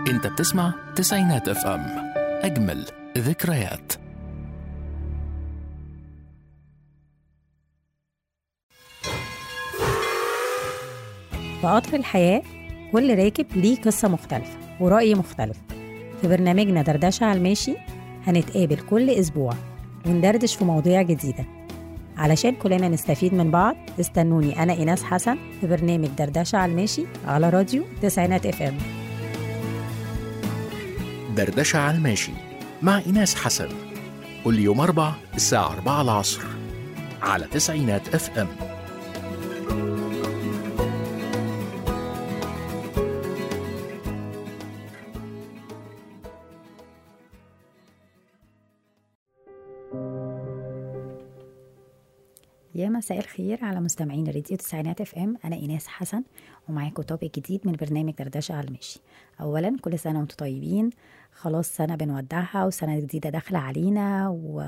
انت بتسمع تسعينات اف ام اجمل ذكريات في قطر الحياة كل راكب ليه قصة مختلفة ورأي مختلف في برنامجنا دردشة على الماشي هنتقابل كل أسبوع وندردش في مواضيع جديدة علشان كلنا نستفيد من بعض استنوني أنا إيناس حسن في برنامج دردشة على الماشي على راديو تسعينات اف ام دردشة على الماشي مع إيناس حسن كل يوم أربع الساعة أربعة العصر على تسعينات اف ام يا مساء الخير على مستمعين راديو تسعينات اف ام انا ايناس حسن ومعاكم توبيك جديد من برنامج دردشه على المشي اولا كل سنه وانتم طيبين خلاص سنه بنودعها وسنه جديده داخله علينا و...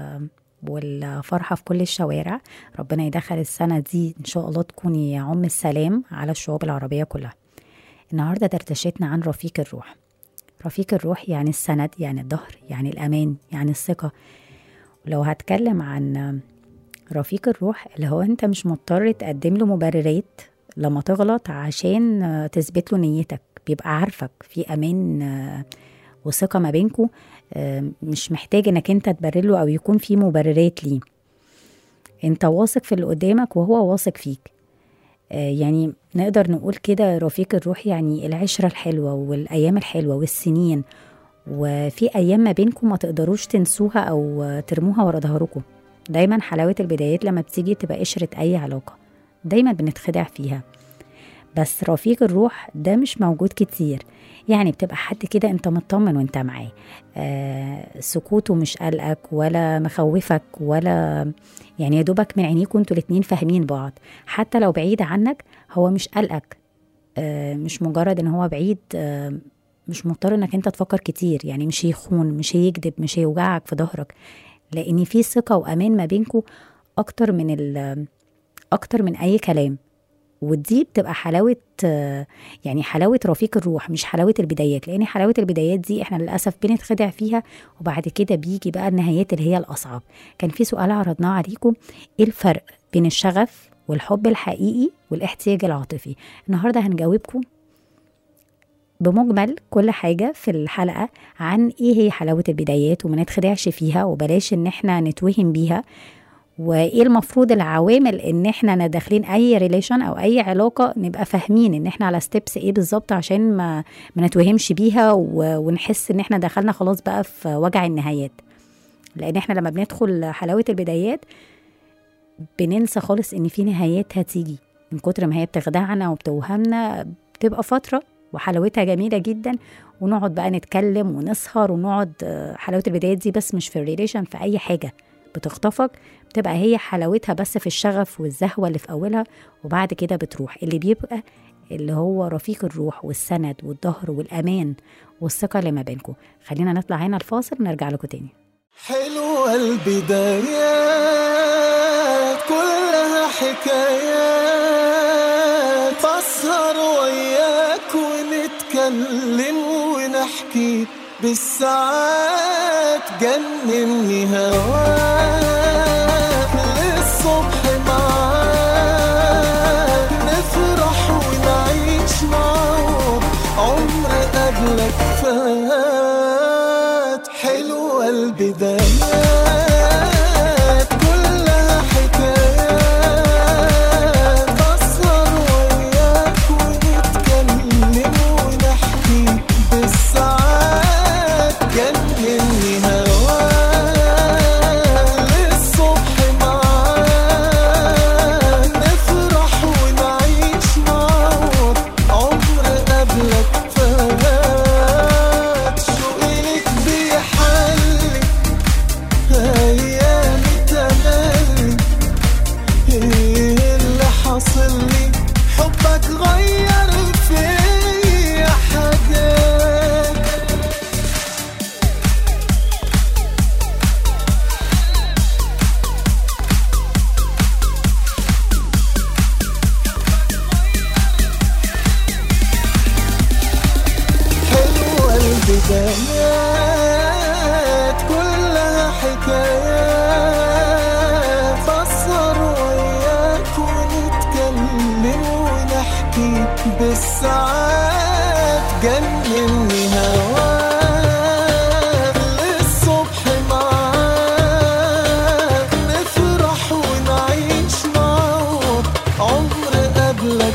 والفرحه في كل الشوارع ربنا يدخل السنه دي ان شاء الله تكون يعم السلام على الشعوب العربيه كلها النهارده دردشتنا عن رفيق الروح رفيق الروح يعني السند يعني الظهر يعني الامان يعني الثقه ولو هتكلم عن رفيق الروح اللي هو انت مش مضطر تقدم له مبررات لما تغلط عشان آه، تثبت له نيتك بيبقى عارفك في امان آه، وثقه ما بينكم مش محتاج انك انت تبرر له او يكون في مبررات ليه انت واثق في اللي قدامك وهو واثق فيك آه، يعني نقدر نقول كده رفيق الروح يعني العشرة الحلوة والأيام الحلوة والسنين وفي أيام ما بينكم ما تقدروش تنسوها أو آه، ترموها ورا ظهركم دايما حلاوة البدايات لما بتيجي تبقى قشرة أي علاقة دايما بنتخدع فيها بس رفيق الروح ده مش موجود كتير يعني بتبقى حد كده انت مطمن وانت معاه آه سكوته مش قلقك ولا مخوفك ولا يعني يا دوبك من عينيكوا انتوا الاتنين فاهمين بعض حتى لو بعيد عنك هو مش قلقك آه مش مجرد ان هو بعيد آه مش مضطر انك انت تفكر كتير يعني مش هيخون مش هيكذب مش هيوجعك في ظهرك لان في ثقه وامان ما بينكوا اكتر من ال اكتر من اي كلام ودي بتبقى حلاوه آه، يعني حلاوه رفيق الروح مش حلاوه البدايات لان حلاوه البدايات دي احنا للاسف بنتخدع فيها وبعد كده بيجي بقى النهايات اللي هي الاصعب كان في سؤال عرضناه عليكم ايه الفرق بين الشغف والحب الحقيقي والاحتياج العاطفي النهارده هنجاوبكم بمجمل كل حاجة في الحلقة عن ايه هي حلاوة البدايات وما نتخدعش فيها وبلاش ان احنا نتوهم بيها وايه المفروض العوامل ان احنا داخلين اي ريليشن او اي علاقه نبقى فاهمين ان احنا على ستيبس ايه بالظبط عشان ما ما نتوهمش بيها و- ونحس ان احنا دخلنا خلاص بقى في وجع النهايات لان احنا لما بندخل حلاوه البدايات بننسى خالص ان في نهايات هتيجي من كتر ما هي بتخدعنا وبتوهمنا بتبقى فتره وحلاوتها جميله جدا ونقعد بقى نتكلم ونسهر ونقعد آه، حلاوه البدايات دي بس مش في الريليشن في اي حاجه بتخطفك بتبقى هي حلاوتها بس في الشغف والزهوة اللي في أولها وبعد كده بتروح اللي بيبقى اللي هو رفيق الروح والسند والظهر والأمان والثقة اللي ما بينكم خلينا نطلع هنا الفاصل ونرجع لكم تاني حلوة البدايات كلها حكايات بسهر وياك ونتكلم ونحكي بالساعات جنني هواك للصبح معاك نفرح ونعيش معاك عمر قبلك فات حلوة البدايات كلها حكايات بسهر وياك ونتكلم ونحكي بالساعات جنني هواك للصبح معاك نفرح ونعيش معاك عمر قبلك فات شوقك بيحلي البدايات كلها حكايات فسر وياك ونتكلم ونحكي بالساعات جنني هواك للصبح معاك نفرح ونعيش معاك عمر قبلك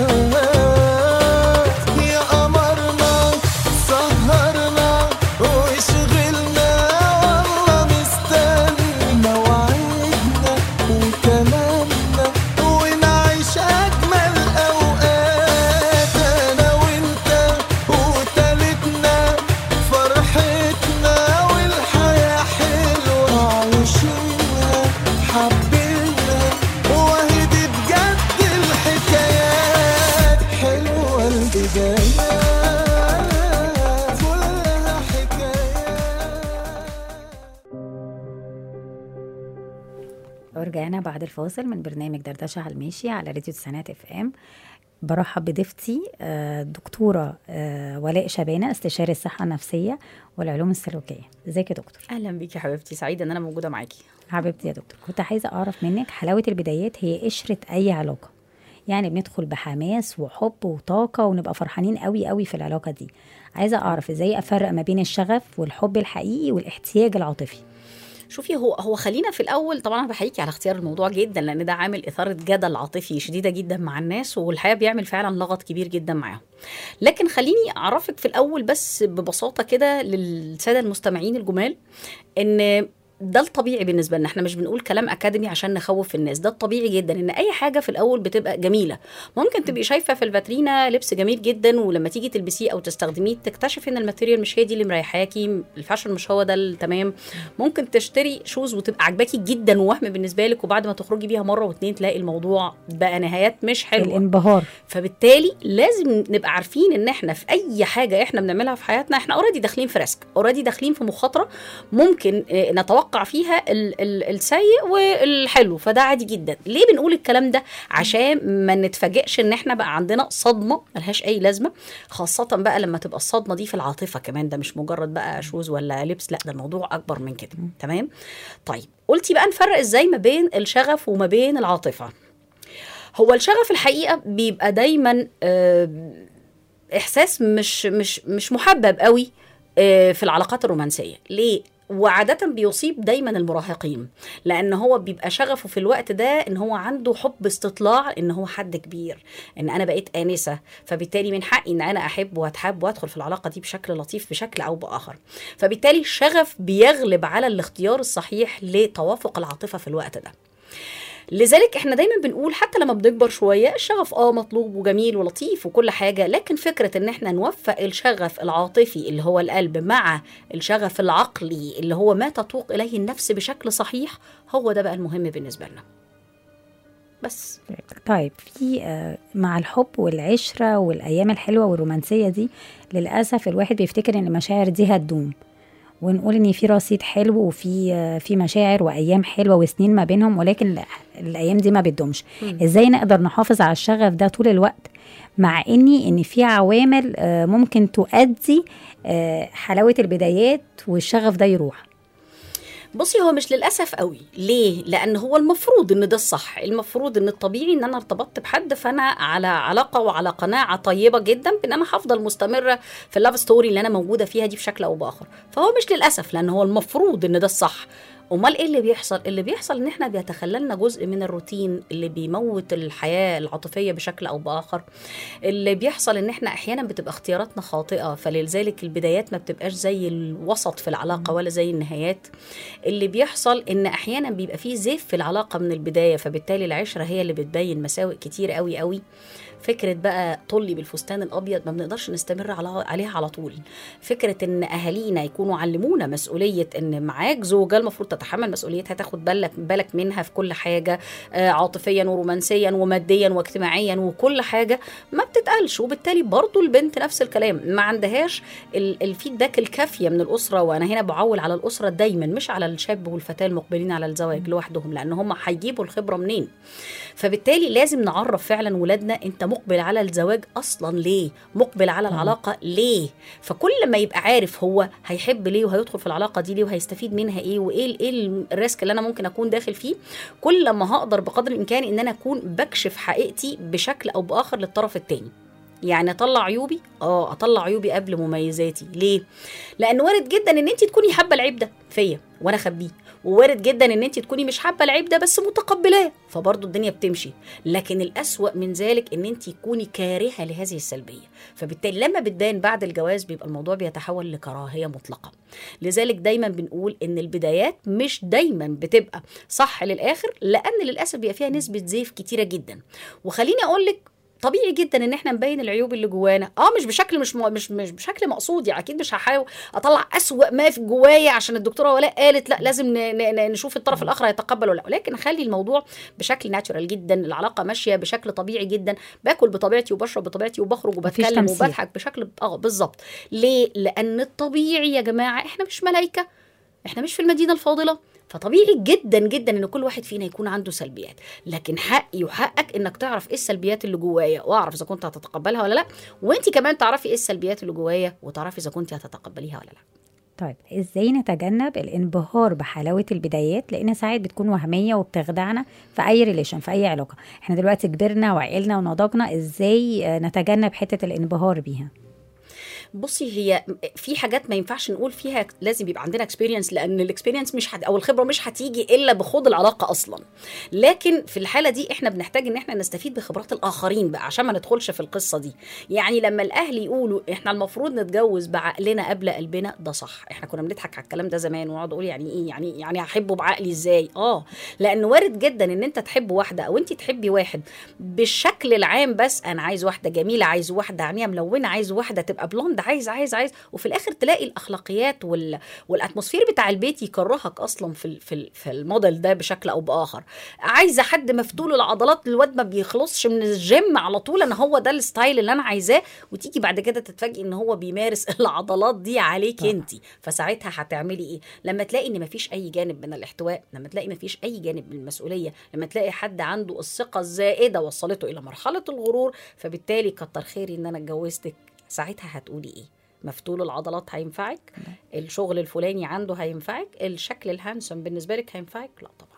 فات يا قمرنا سهرنا وشغلنا والله مستنى وعدنا وكلامنا ونعيش أجمل أوقات أنا وأنت وتالتنا فرحتنا والحياة حلوة عايشينها حبينا وهي دي بجد الحكايات حلوة البدايات كلها حكايات ورجعنا بعد الفاصل من برنامج دردشة على الماشي على راديو تسعينات اف ام برحب بضيفتي آه، دكتورة آه، ولاء شبانة استشاري الصحة النفسية والعلوم السلوكية ازيك يا دكتور اهلا بيكي حبيبتي سعيده ان انا موجوده معاكي حبيبتي يا دكتور كنت عايزة أعرف منك حلاوة البدايات هي قشرة أي علاقة يعني بندخل بحماس وحب وطاقة ونبقى فرحانين قوي قوي في العلاقة دي عايزة أعرف إزاي أفرق ما بين الشغف والحب الحقيقي والاحتياج العاطفي شوفي هو هو خلينا في الاول طبعا انا بحييكي على اختيار الموضوع جدا لان ده عامل اثاره جدل عاطفي شديده جدا مع الناس والحقيقه بيعمل فعلا لغط كبير جدا معاهم لكن خليني اعرفك في الاول بس ببساطه كده للساده المستمعين الجمال ان ده الطبيعي بالنسبه لنا احنا مش بنقول كلام اكاديمي عشان نخوف الناس ده الطبيعي جدا ان اي حاجه في الاول بتبقى جميله ممكن تبقي شايفه في الفاترينا لبس جميل جدا ولما تيجي تلبسيه او تستخدميه تكتشفي ان الماتيريال مش هي دي اللي مريحاكي الفاشن مش هو ده التمام ممكن تشتري شوز وتبقى عجباكي جدا ووهم بالنسبه لك وبعد ما تخرجي بيها مره واتنين تلاقي الموضوع بقى نهايات مش حلوه الانبهار فبالتالي لازم نبقى عارفين ان احنا في اي حاجه احنا بنعملها في حياتنا احنا اوريدي داخلين في ريسك اوريدي داخلين في مخاطره ممكن آه، نتوقع فيها ال- ال- السيء والحلو فده عادي جدا ليه بنقول الكلام ده عشان ما نتفاجئش ان احنا بقى عندنا صدمه ملهاش اي لازمه خاصه بقى لما تبقى الصدمه دي في العاطفه كمان ده مش مجرد بقى شوز ولا لبس لا ده الموضوع اكبر من كده تمام طيب قلتي بقى نفرق ازاي ما بين الشغف وما بين العاطفه هو الشغف الحقيقه بيبقى دايما آه، احساس مش مش مش محبب قوي آه، في العلاقات الرومانسيه ليه وعادة بيصيب دايما المراهقين لأن هو بيبقى شغفه في الوقت ده إن هو عنده حب استطلاع إن هو حد كبير إن أنا بقيت آنسة فبالتالي من حقي إن أنا أحب وأتحب وأدخل في العلاقة دي بشكل لطيف بشكل أو بآخر فبالتالي الشغف بيغلب على الاختيار الصحيح لتوافق العاطفة في الوقت ده لذلك احنا دايما بنقول حتى لما بنكبر شويه الشغف اه مطلوب وجميل ولطيف وكل حاجه لكن فكره ان احنا نوفق الشغف العاطفي اللي هو القلب مع الشغف العقلي اللي هو ما تتوق اليه النفس بشكل صحيح هو ده بقى المهم بالنسبه لنا بس طيب في آه، مع الحب والعشرة والأيام الحلوة والرومانسية دي للأسف الواحد بيفتكر إن المشاعر دي هتدوم ونقول إن في رصيد حلو وفي آه، في مشاعر وأيام حلوة وسنين ما بينهم ولكن ال- الأيام دي ما بتدومش إزاي نقدر نحافظ على الشغف ده طول الوقت مع إني إن في عوامل آه، ممكن تؤدي آه، حلاوة البدايات والشغف ده يروح بصي هو مش للاسف قوي ليه لان هو المفروض ان ده الصح المفروض ان الطبيعي ان انا ارتبطت بحد فانا على علاقه وعلى قناعه طيبه جدا بان انا هفضل مستمره في اللاف ستوري اللي انا موجوده فيها دي بشكل او باخر فهو مش للاسف لان هو المفروض ان ده الصح امال ايه اللي بيحصل اللي بيحصل ان احنا بيتخللنا جزء من الروتين اللي بيموت الحياه العاطفيه بشكل او باخر اللي بيحصل ان احنا احيانا بتبقى اختياراتنا خاطئه فلذلك البدايات ما بتبقاش زي الوسط في العلاقه ولا زي النهايات اللي بيحصل ان احيانا بيبقى فيه زيف في العلاقه من البدايه فبالتالي العشره هي اللي بتبين مساوئ كتير قوي قوي فكره بقى طلي بالفستان الابيض ما بنقدرش نستمر على عليها على طول فكره ان اهالينا يكونوا علمونا مسؤوليه ان معاك زوجه المفروض تتحمل مسؤوليتها تاخد بالك بالك منها في كل حاجه آه، عاطفيا ورومانسيا وماديا واجتماعيا وكل حاجه ما بتتقالش وبالتالي برضو البنت نفس الكلام ما عندهاش ال- الفيدباك الكافيه من الاسره وانا هنا بعول على الاسره دايما مش على الشاب والفتاه المقبلين على الزواج لوحدهم لان هم هيجيبوا الخبره منين فبالتالي لازم نعرف فعلا ولادنا انت مقبل على الزواج اصلا ليه مقبل على العلاقه ليه فكل ما يبقى عارف هو هيحب ليه وهيدخل في العلاقه دي ليه وهيستفيد منها ايه وايه ال- ايه الريسك اللي انا ممكن اكون داخل فيه كل ما هقدر بقدر الامكان ان انا اكون بكشف حقيقتي بشكل او باخر للطرف التاني يعني اطلع عيوبي اه اطلع عيوبي قبل مميزاتي ليه لان وارد جدا ان انت تكوني حابه العيب ده فيا وانا اخبيه ووارد جدا ان انت تكوني مش حابه العيب ده بس متقبلاه فبرضه الدنيا بتمشي لكن الاسوا من ذلك ان انت تكوني كارهه لهذه السلبيه فبالتالي لما بتبان بعد الجواز بيبقى الموضوع بيتحول لكراهيه مطلقه لذلك دايما بنقول ان البدايات مش دايما بتبقى صح للاخر لان للاسف بيبقى فيها نسبه زيف كتيره جدا وخليني اقول لك طبيعي جدا ان احنا نبين العيوب اللي جوانا اه مش بشكل مش م... مش مش بشكل مقصود يعني اكيد مش هحاول اطلع اسوأ ما في جوايا عشان الدكتوره ولاء قالت لا لازم ن... ن... ن- نشوف الطرف الاخر هيتقبل ولا لا ولكن اخلي الموضوع بشكل ناتشورال جدا العلاقه ماشيه بشكل طبيعي جدا باكل بطبيعتي وبشرب بطبيعتي وبخرج مفيش وبتكلم تمثيل. وبضحك بشكل اه بالظبط ليه لان الطبيعي يا جماعه احنا مش ملايكه احنا مش في المدينه الفاضله فطبيعي جدا جدا ان كل واحد فينا يكون عنده سلبيات لكن حقي وحقك انك تعرف ايه السلبيات اللي جوايا واعرف اذا كنت هتتقبلها ولا لا وانت كمان تعرفي ايه السلبيات اللي جوايا وتعرفي اذا كنت هتتقبليها ولا لا طيب ازاي نتجنب الانبهار بحلاوه البدايات لان ساعات بتكون وهميه وبتخدعنا في اي ريليشن في اي علاقه احنا دلوقتي كبرنا وعقلنا ونضجنا ازاي آه، نتجنب حته الانبهار بيها بصي هي في حاجات ما ينفعش نقول فيها لازم يبقى عندنا اكسبيرينس لان الاكسبيرينس مش هت او الخبره مش هتيجي الا بخوض العلاقه اصلا لكن في الحاله دي احنا بنحتاج ان احنا نستفيد بخبرات الاخرين بقى عشان ما ندخلش في القصه دي يعني لما الاهل يقولوا احنا المفروض نتجوز بعقلنا قبل قلبنا ده صح احنا كنا بنضحك على الكلام ده زمان ونقعد نقول يعني ايه يعني يعني هحبه بعقلي ازاي اه لان وارد جدا ان انت تحب واحده او انت تحبي واحد بالشكل العام بس انا عايز واحده جميله عايز واحده عينيها ملونه عايز واحده تبقى بلوند عايز عايز عايز وفي الاخر تلاقي الاخلاقيات وال... والاتموسفير بتاع البيت يكرهك اصلا في ال... في ال... في الموديل ده بشكل او باخر عايزه حد مفتول العضلات الواد ما بيخلصش من الجيم على طول انا هو ده الستايل اللي انا عايزاه وتيجي بعد كده تتفاجئي ان هو بيمارس العضلات دي عليك طبعا. انت فساعتها هتعملي ايه لما تلاقي ان مفيش اي جانب من الاحتواء لما تلاقي مفيش اي جانب من المسؤوليه لما تلاقي حد عنده الثقه الزائده وصلته الى مرحله الغرور فبالتالي كتر خيري ان انا اتجوزتك ساعتها هتقولي ايه مفتول العضلات هينفعك الشغل الفلاني عنده هينفعك الشكل الهانسم بالنسبه لك هينفعك لا طبعا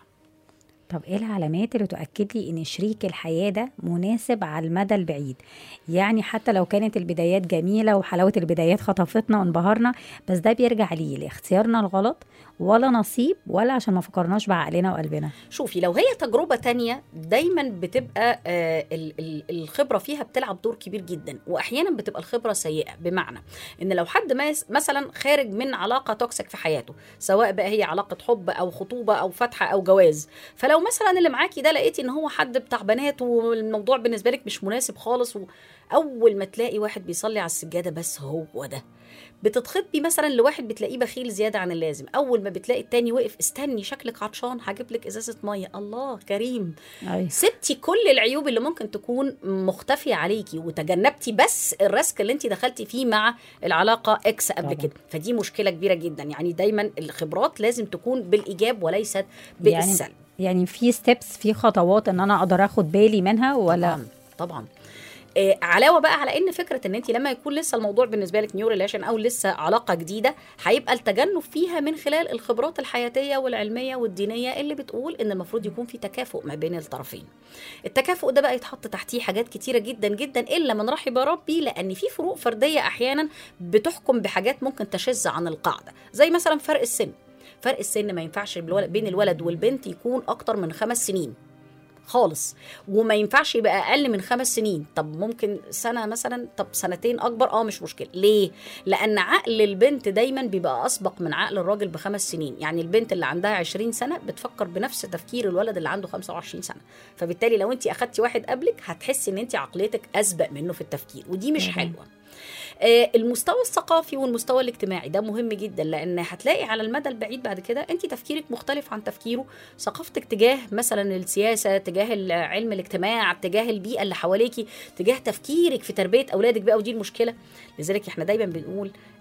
طب ايه العلامات اللي تؤكد لي ان شريك الحياه ده مناسب على المدى البعيد يعني حتى لو كانت البدايات جميله وحلاوه البدايات خطفتنا وانبهرنا بس ده بيرجع ليه لاختيارنا الغلط ولا نصيب ولا عشان ما فكرناش بعقلنا وقلبنا شوفي لو هي تجربة تانية دايما بتبقى آه ال- ال- الخبرة فيها بتلعب دور كبير جدا وأحيانا بتبقى الخبرة سيئة بمعنى إن لو حد ماس- مثلا خارج من علاقة توكسيك في حياته سواء بقى هي علاقة حب أو خطوبة أو فتحة أو جواز فلو مثلا اللي معاكي ده لقيتي إن هو حد بتاع بنات والموضوع بالنسبة لك مش مناسب خالص وأول ما تلاقي واحد بيصلي على السجادة بس هو ده بتتخطبي مثلا لواحد بتلاقيه بخيل زياده عن اللازم اول ما بتلاقي التاني وقف استني شكلك عطشان هجيب لك ازازه ميه الله كريم أيوة. سبتي كل العيوب اللي ممكن تكون مختفيه عليكي وتجنبتي بس الريسك اللي انت دخلتي فيه مع العلاقه اكس قبل طبعا. كده فدي مشكله كبيره جدا يعني دايما الخبرات لازم تكون بالايجاب وليست يعني بالسلب يعني في ستيبس في خطوات ان انا اقدر اخد بالي منها ولا طبعا طبعا آه علاوه بقى على ان فكره ان انت لما يكون لسه الموضوع بالنسبه لك نيو ريليشن او لسه علاقه جديده هيبقى التجنب فيها من خلال الخبرات الحياتيه والعلميه والدينيه اللي بتقول ان المفروض يكون في تكافؤ ما بين الطرفين التكافؤ ده بقى يتحط تحتيه حاجات كتيره جدا جدا الا من رحب ربي لان في فروق فرديه احيانا بتحكم بحاجات ممكن تشذ عن القاعده زي مثلا فرق السن فرق السن ما ينفعش بالولد- بين الولد والبنت يكون اكتر من خمس سنين خالص وما ينفعش يبقى اقل من خمس سنين طب ممكن سنه مثلا طب سنتين اكبر اه مش مشكله ليه لان عقل البنت دايما بيبقى اسبق من عقل الراجل بخمس سنين يعني البنت اللي عندها 20 سنه بتفكر بنفس تفكير الولد اللي عنده 25 سنه فبالتالي لو انت اخدتي واحد قبلك هتحسي ان انت عقليتك اسبق منه في التفكير ودي مش طبعاً. حلوه آه، المستوى الثقافي والمستوى الاجتماعي ده مهم جدا لان هتلاقي على المدى البعيد بعد كده انت تفكيرك مختلف عن تفكيره ثقافتك تجاه مثلا السياسه تجاه علم الاجتماع تجاه البيئه اللي حواليكي تجاه تفكيرك في تربيه اولادك بقى ودي المشكله لذلك احنا دايما بنقول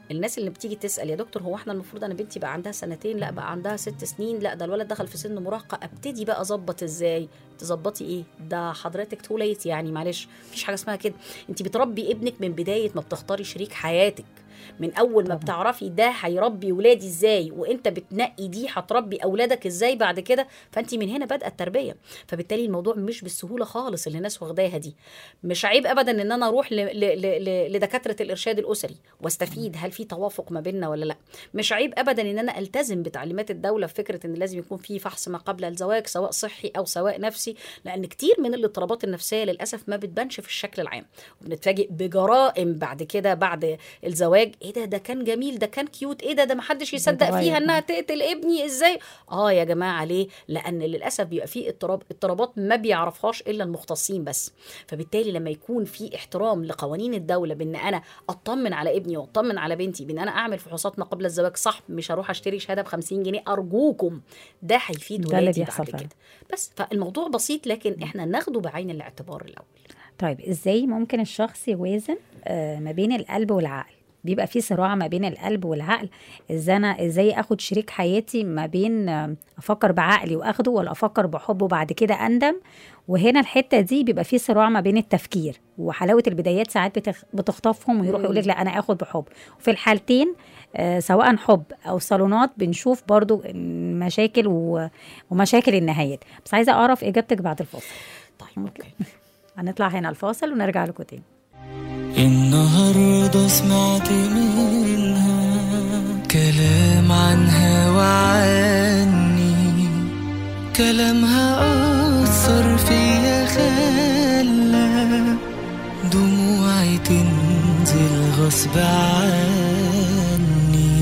الناس اللي بتيجي تسال يا دكتور هو احنا المفروض انا بنتي بقى عندها سنتين لا بقى عندها ست سنين لا ده الولد دخل في سن مراهقه ابتدي بقى اظبط ازاي تظبطي ايه ده حضرتك تو ليت يعني معلش مفيش حاجه اسمها كده انت بتربي ابنك من بدايه ما بتختاري شريك حياتك من اول ما طبعا. بتعرفي ده هيربي ولادي ازاي وانت بتنقي دي هتربي اولادك ازاي بعد كده فانت من هنا بادئه التربيه فبالتالي الموضوع مش بالسهوله خالص اللي الناس واخداها دي مش عيب ابدا ان انا اروح ل... ل... ل... ل... لدكاتره الارشاد الاسري واستفيد هل في توافق ما بيننا ولا لا مش عيب ابدا ان انا التزم بتعليمات الدوله في فكره ان لازم يكون في فحص ما قبل الزواج سواء صحي او سواء نفسي لان كتير من الاضطرابات النفسيه للاسف ما بتبانش في الشكل العام وبنتفاجئ بجرائم بعد كده بعد الزواج ايه ده ده كان جميل ده كان كيوت ايه ده ده محدش يصدق بتغير. فيها انها تقتل ابني ازاي اه يا جماعه ليه لان للاسف بيبقى في اضطراب اضطرابات ما بيعرفهاش الا المختصين بس فبالتالي لما يكون في احترام لقوانين الدوله بان انا اطمن على ابني واطمن على بنتي بان انا اعمل فحوصات ما قبل الزواج صح مش هروح اشتري شهاده ب 50 جنيه ارجوكم ده هيفيد ده اللي ولادي بيحصل بعد فعلا. كده بس فالموضوع بسيط لكن احنا ناخده بعين الاعتبار الاول طيب ازاي ممكن الشخص يوازن آه، ما بين القلب والعقل بيبقى في صراع ما بين القلب والعقل ازاي انا ازاي اخد شريك حياتي ما بين آه، افكر بعقلي واخده ولا افكر بحبه بعد كده اندم وهنا الحته دي بيبقى في صراع ما بين التفكير وحلاوه البدايات ساعات بتخ... بتخطفهم ويروح مم. يقول لك لا انا اخد بحب وفي الحالتين آه، سواء حب او صالونات بنشوف برضو مشاكل و... ومشاكل النهايات بس عايزه اعرف اجابتك بعد الفاصل طيب اوكي هنطلع هنا الفاصل ونرجع لكم تاني النهاردة سمعت منها كلام عنها وعني كلامها أثر فيا خلى دموعي تنزل غصب عني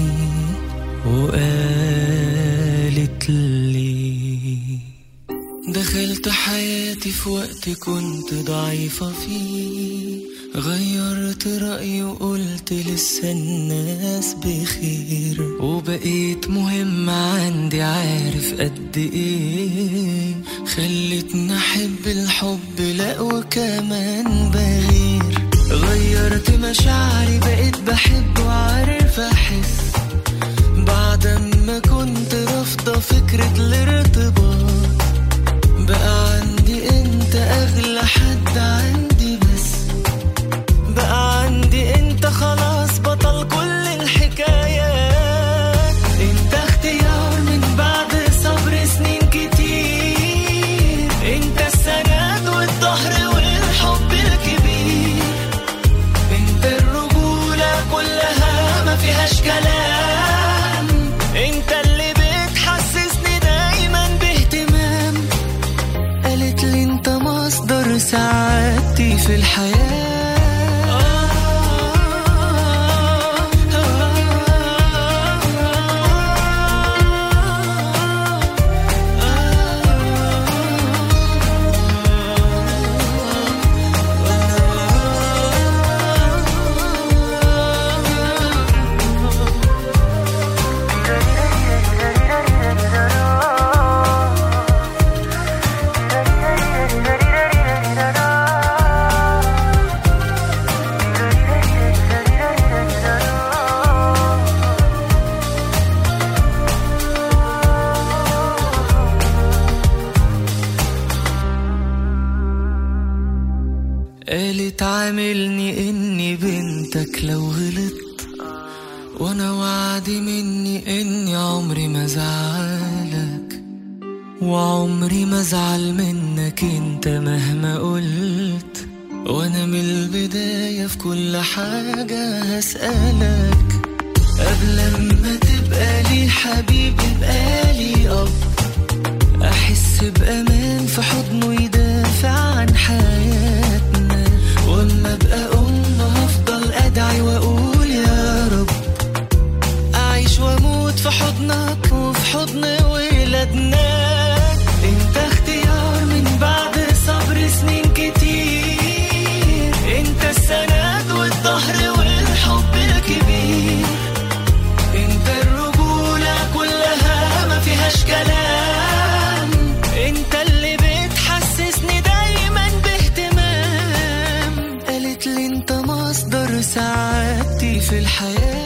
وقالت لي دخلت حياتي في وقت كنت ضعيفة فيه غيرت رأيي وقلت لسه الناس بخير وبقيت مهم عندي عارف قد ايه خلتني احب الحب لا وكمان بغير غيرت مشاعري بقيت بحب وعارف احس بعد ما كنت رافضة فكرة الارتباط بقى عندي انت اغلى حد عندي بس بقى عندي انت خلاص بطل كل الحكايات انت اختيار من بعد صبر سنين كتير انت السند والظهر والحب الكبير انت الرجولة كلها ما فيهاش كلام انت اللي بتحسسني دايما باهتمام قالت لي انت مصدر سعادتي في الحياة قالت عاملني اني بنتك لو غلطت وانا وعدي مني اني عمري ما زعلك وعمري ما ازعل منك انت مهما قلت وانا من البداية في كل حاجة هسألك قبل ما تبقى لي حبيب يبقى لي اب احس بامان في حضنه يدافع عن حياتنا واما ابقى ام هفضل ادعي واقول يا رب اعيش واموت في حضنك وفي حضن ولادنا انت اختيار من بعد صبر سنين كتير انت السند والظهر والحب الكبير انت الرجولة كلها ما فيهاش كلام انت اللي بتحسسني دايما باهتمام قالت لي انت مصدر سعادتي في الحياة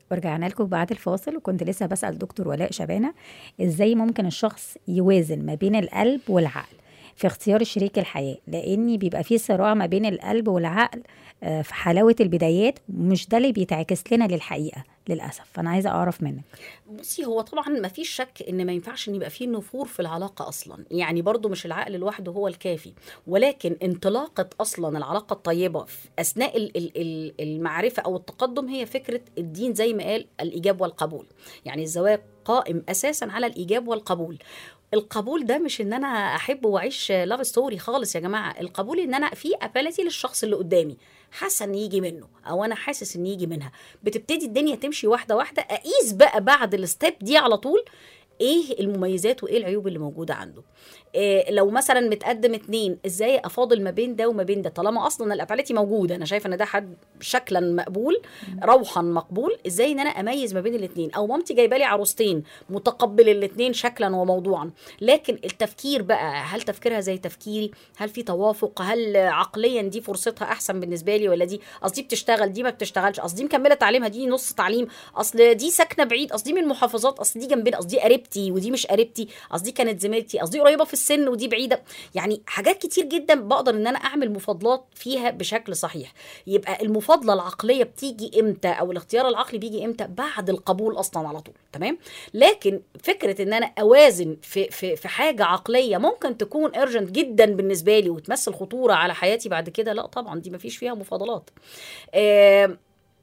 ورجعنا لكم بعد الفاصل وكنت لسه بسأل دكتور ولاء شبانة ازاي ممكن الشخص يوازن ما بين القلب والعقل في اختيار شريك الحياة لأن بيبقى فيه صراع ما بين القلب والعقل آه، في حلاوة البدايات مش ده اللي بيتعكس لنا للحقيقة للأسف فأنا عايزة أعرف منك بصي هو طبعا ما فيش شك ان ما ينفعش ان يبقى فيه نفور في العلاقه اصلا يعني برضو مش العقل لوحده هو الكافي ولكن انطلاقه اصلا العلاقه الطيبه في اثناء ال- ال- ال- المعرفه او التقدم هي فكره الدين زي ما قال الايجاب والقبول يعني الزواج قائم اساسا على الايجاب والقبول القبول ده مش ان انا احب واعيش لاف ستوري خالص يا جماعه القبول ان انا في ابالتي للشخص اللي قدامي حاسه ان يجي منه او انا حاسس ان يجي منها بتبتدي الدنيا تمشي واحده واحده اقيس بقى بعد الستيب دي على طول ايه المميزات وايه العيوب اللي موجوده عنده إيه لو مثلا متقدم اتنين ازاي افاضل ما بين ده وما بين ده طالما اصلا الافعالاتي موجوده انا شايفه ان ده حد شكلا مقبول روحا مقبول ازاي ان انا اميز ما بين الاتنين او مامتي جايبه لي عروستين متقبل الاتنين شكلا وموضوعا لكن التفكير بقى هل تفكيرها زي تفكيري هل في توافق هل عقليا دي فرصتها احسن بالنسبه لي ولا دي اصل دي بتشتغل دي ما بتشتغلش اصل دي مكمله تعليمها دي نص تعليم اصل دي ساكنه بعيد اصل دي من المحافظات اصل دي جنبنا اصل دي قريبتي ودي مش قريبتي اصل دي كانت زميلتي اصل دي قريبه في السن ودي بعيده يعني حاجات كتير جدا بقدر ان انا اعمل مفاضلات فيها بشكل صحيح يبقى المفاضله العقليه بتيجي امتى او الاختيار العقلي بيجي امتى بعد القبول اصلا على طول تمام لكن فكره ان انا اوازن في في في حاجه عقليه ممكن تكون ارجنت جدا بالنسبه لي وتمثل خطوره على حياتي بعد كده لا طبعا دي مفيش فيها مفاضلات آه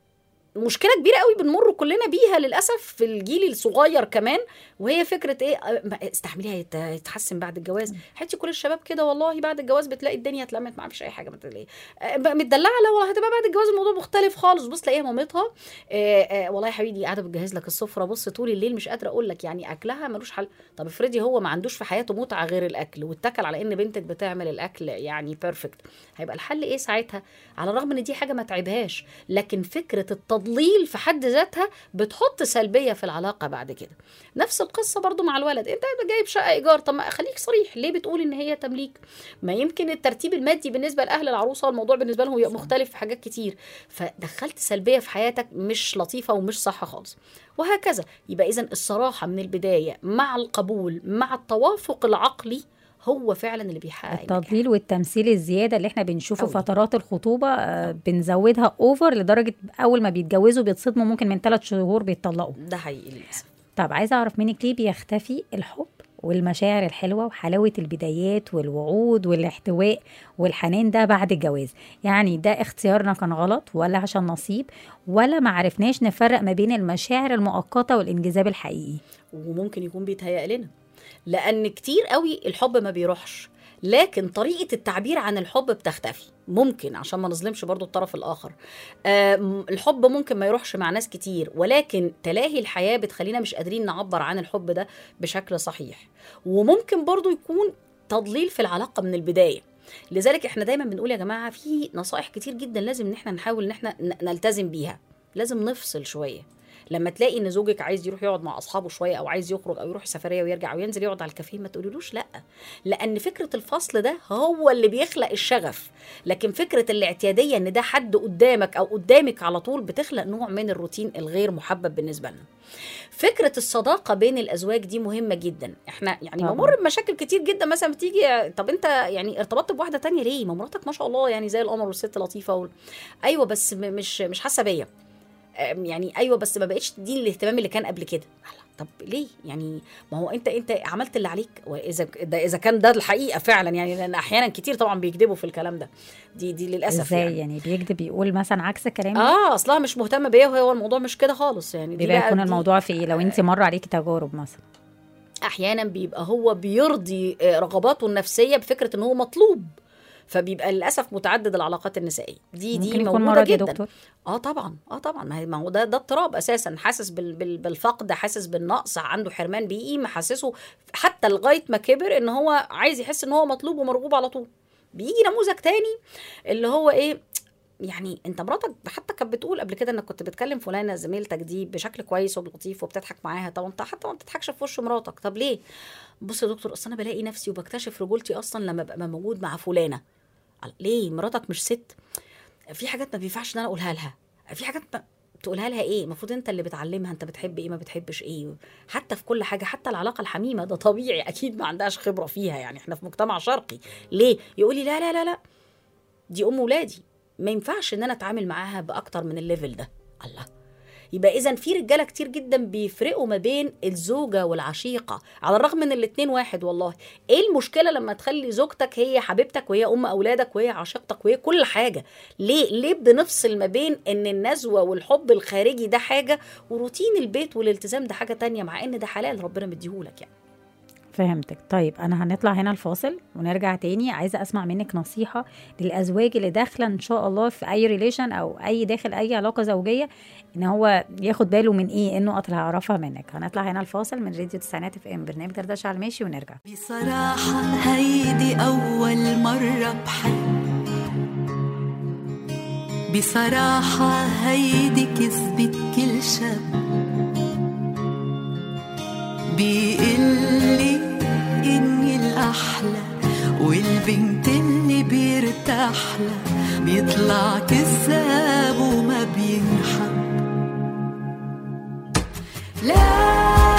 مشكله كبيره قوي بنمر كلنا بيها للاسف في الجيل الصغير كمان وهي فكره ايه آه، ما- استحمليها يت- يتحسن بعد الجواز حتى كل الشباب كده والله بعد الجواز بتلاقي الدنيا اتلمت ما فيش اي حاجه متلاقيه متدلعه لا والله هتبقى بعد الجواز الموضوع مختلف خالص بص تلاقيها مامتها آه، آه، والله يا حبيبي قاعده بتجهز لك السفره بص طول الليل مش قادره اقول لك يعني اكلها ملوش حل طب افرضي هو ما عندوش في حياته متعه غير الاكل واتكل على ان بنتك بتعمل الاكل يعني بيرفكت هيبقى الحل ايه ساعتها على الرغم ان دي حاجه ما تعبهاش لكن فكره التضليل في حد ذاتها بتحط سلبيه في العلاقه بعد كده نفس القصه برضو مع الولد انت جايب شقه ايجار طب ما خليك صريح ليه بتقول ان هي تمليك ما يمكن الترتيب المادي بالنسبه لاهل العروسه الموضوع بالنسبه لهم يبقى مختلف في حاجات كتير فدخلت سلبيه في حياتك مش لطيفه ومش صح خالص وهكذا يبقى اذا الصراحه من البدايه مع القبول مع التوافق العقلي هو فعلا اللي بيحقق النجاح. التضليل والتمثيل الزياده اللي احنا بنشوفه أوي. فترات الخطوبه آه، بنزودها اوفر لدرجه اول ما بيتجوزوا بيتصدموا ممكن من ثلاث شهور بيتطلقوا ده حقيقي للاسف طب عايزه اعرف منك ليه بيختفي الحب والمشاعر الحلوه وحلاوه البدايات والوعود والاحتواء والحنان ده بعد الجواز يعني ده اختيارنا كان غلط ولا عشان نصيب ولا ما عرفناش نفرق ما بين المشاعر المؤقته والانجذاب الحقيقي وممكن يكون بيتهيأ لنا لان كتير قوي الحب ما بيروحش لكن طريقة التعبير عن الحب بتختفي ممكن عشان ما نظلمش برضو الطرف الآخر آم، الحب ممكن ما يروحش مع ناس كتير ولكن تلاهي الحياة بتخلينا مش قادرين نعبر عن الحب ده بشكل صحيح وممكن برضو يكون تضليل في العلاقة من البداية لذلك احنا دايما بنقول يا جماعة في نصائح كتير جدا لازم ان احنا نحاول ان احنا ن- نلتزم بيها لازم نفصل شوية لما تلاقي ان زوجك عايز يروح يقعد مع اصحابه شويه او عايز يخرج او يروح سفريه ويرجع او ينزل يقعد على الكافيه ما تقوليلوش لا لان فكره الفصل ده هو اللي بيخلق الشغف لكن فكره الاعتياديه ان ده حد قدامك او قدامك على طول بتخلق نوع من الروتين الغير محبب بالنسبه لنا فكره الصداقه بين الازواج دي مهمه جدا احنا يعني طبعاً. بمر بمشاكل كتير جدا مثلا بتيجي طب انت يعني ارتبطت بواحده تانية ليه ما مراتك ما شاء الله يعني زي القمر والست لطيفه و... ايوه بس م- مش مش حاسه بيا أم يعني ايوه بس ما بقتش تديني الاهتمام اللي كان قبل كده لا، طب ليه يعني ما هو انت انت عملت اللي عليك واذا ده اذا كان ده الحقيقه فعلا يعني لان احيانا كتير طبعا بيكذبوا في الكلام ده دي دي للاسف ازاي يعني. يعني, بيكذب يقول مثلا عكس كلامي اه اصلها مش مهتمه بيا وهو الموضوع مش كده خالص يعني دي بيبقى بقى يكون دي- الموضوع في ايه لو انت مر عليكي تجارب مثلا احيانا بيبقى هو بيرضي آه، رغباته النفسيه بفكره ان هو مطلوب فبيبقى للاسف متعدد العلاقات النسائيه دي دي ممكن يكون موجوده مرض يا جدا دكتور اه طبعا اه طبعا ما هي- ما هو ده ده اضطراب اساسا حاسس بال بال بالفقد حاسس بالنقص عنده حرمان بيئي محسسه حتى لغايه ما كبر ان هو عايز يحس ان هو مطلوب ومرغوب على طول بيجي نموذج تاني اللي هو ايه يعني انت مراتك حتى كانت بتقول قبل كده انك كنت بتكلم فلانه زميلتك دي بشكل كويس ولطيف وبتضحك معاها طب انت حتى ما بتضحكش في وش مراتك طب ليه بص يا دكتور اصل انا بلاقي نفسي وبكتشف رجولتي اصلا لما ببقى موجود مع فلانه قال، ليه مراتك مش ست في حاجات ما بينفعش ان انا اقولها لها في حاجات ما تقولها لها ايه المفروض انت اللي بتعلمها انت بتحب ايه ما بتحبش ايه حتى في كل حاجه حتى العلاقه الحميمه ده طبيعي اكيد ما عندهاش خبره فيها يعني احنا في مجتمع شرقي ليه يقولي لا لا لا لا دي ام ولادي ما ينفعش ان انا اتعامل معاها باكتر من الليفل ده الله يبقى اذا في رجاله كتير جدا بيفرقوا ما بين الزوجه والعشيقه على الرغم من الاتنين واحد والله ايه المشكله لما تخلي زوجتك هي حبيبتك وهي ام اولادك وهي عشيقتك وهي كل حاجه ليه ليه بنفصل ما بين ان النزوه والحب الخارجي ده حاجه وروتين البيت والالتزام ده حاجه تانية مع ان ده حلال ربنا مديهولك يعني فهمتك طيب انا هنطلع هنا الفاصل ونرجع تاني عايزه اسمع منك نصيحه للازواج اللي داخله ان شاء الله في اي ريليشن او اي داخل اي علاقه زوجيه ان هو ياخد باله من ايه النقط اللي هعرفها منك هنطلع هنا الفاصل من راديو تسعينات اف ام برنامج دردشه على الماشي ونرجع بصراحة هيدي أول مرة بحب بصراحة هيدي كذبة كل شاب بيقلي إني الأحلى والبنت اللي بيرتاح لها بيطلع كذاب وما بينحب لا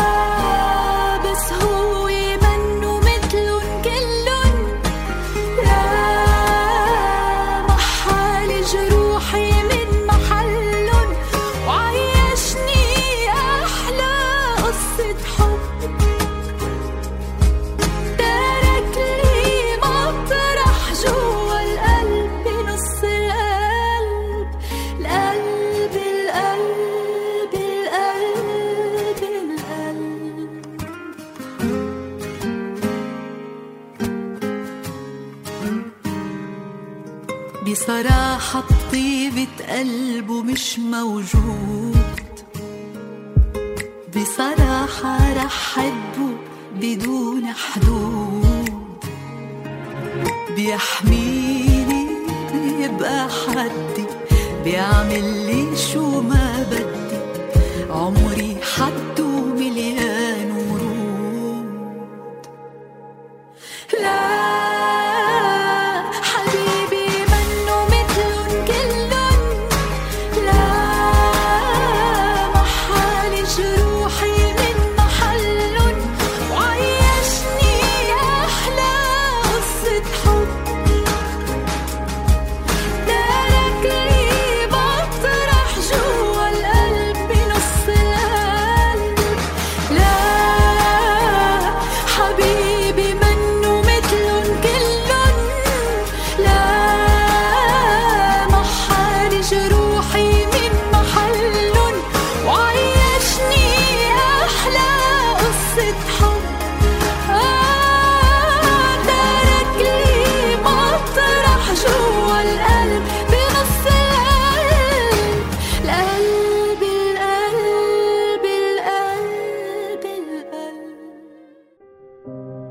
بس هو منه مثلن كلن لا محالي جروحي من محلن وعيشني أحلى قصة حب ترك لي مطرح جوا القلب بنص القلب القلب القلب القلب القلب بصراحة بطيبة قلبه مش موجود بصراحة رح حبه بدون حدود بيحميني بيبقى حدي بيعمل لي شو ما بدي عمري حده مليان ورود لا حبيبي منه مثلن كلن لا محالي جروحي من محلن وعيشني أحلى قصة حب ترك لي مطرح جوا القلب بنص القلب لا حبيبي منه مثلن كلن لا محالي جروحي من محلن وعيشني أحلى قصة حب آه ترك لي مطرح جوا القلب بنص القلب القلب القلب القلب القلب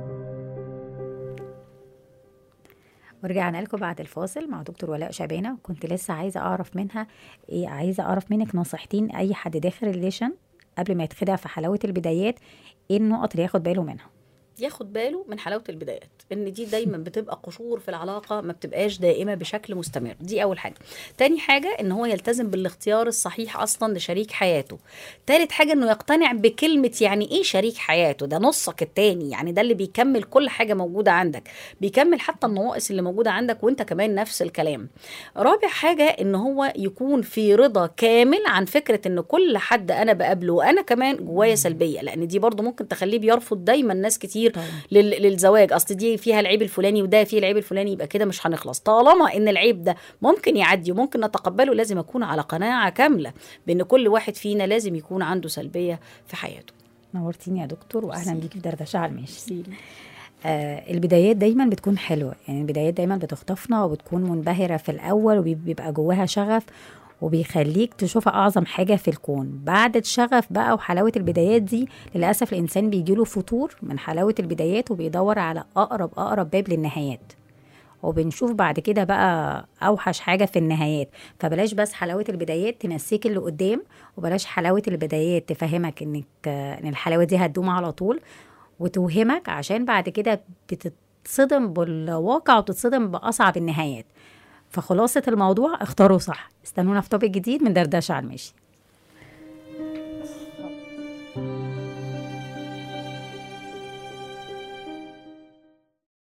ورجعنا لكم بعد الفاصل مع دكتور ولاء شبانه كنت لسه عايزه اعرف منها ايه عايزه اعرف منك نصيحتين اي حد داخل ريليشن قبل ما يتخدع في حلاوه البدايات ايه النقط اللي ياخد باله منها ياخد باله من حلاوه البدايات ان دي دايما بتبقى قشور في العلاقه ما بتبقاش دائمه بشكل مستمر دي اول حاجه تاني حاجه ان هو يلتزم بالاختيار الصحيح اصلا لشريك حياته تالت حاجه انه يقتنع بكلمه يعني ايه شريك حياته ده نصك التاني يعني ده اللي بيكمل كل حاجه موجوده عندك بيكمل حتى النواقص اللي موجوده عندك وانت كمان نفس الكلام رابع حاجه ان هو يكون في رضا كامل عن فكره ان كل حد انا بقابله وانا كمان جوايا سلبيه لان دي برضو ممكن تخليه بيرفض دايما ناس كتير طبعا. لل- للزواج اصل دي فيها العيب الفلاني وده فيه العيب الفلاني يبقى كده مش هنخلص طالما ان العيب ده ممكن يعدي وممكن نتقبله لازم اكون على قناعه كامله بان كل واحد فينا لازم يكون عنده سلبيه في حياته نورتيني يا دكتور واهلا بيكي في دردشه على الماشي آه البدايات دايما بتكون حلوه يعني البدايات دايما بتخطفنا وبتكون منبهره في الاول وبيبقى جواها شغف وبيخليك تشوفها اعظم حاجه في الكون بعد الشغف بقى وحلاوه البدايات دي للاسف الانسان بيجيله فتور من حلاوه البدايات وبيدور على اقرب اقرب باب للنهايات وبنشوف بعد كده بقى اوحش حاجه في النهايات فبلاش بس حلاوه البدايات تنسيك اللي قدام وبلاش حلاوه البدايات تفهمك انك آه، ان الحلاوه دي هتدوم على طول وتوهمك عشان بعد كده بتتصدم بالواقع وبتتصدم باصعب النهايات فخلاصه الموضوع اختاروا صح استنونا في توبيك جديد من دردشه على الماشي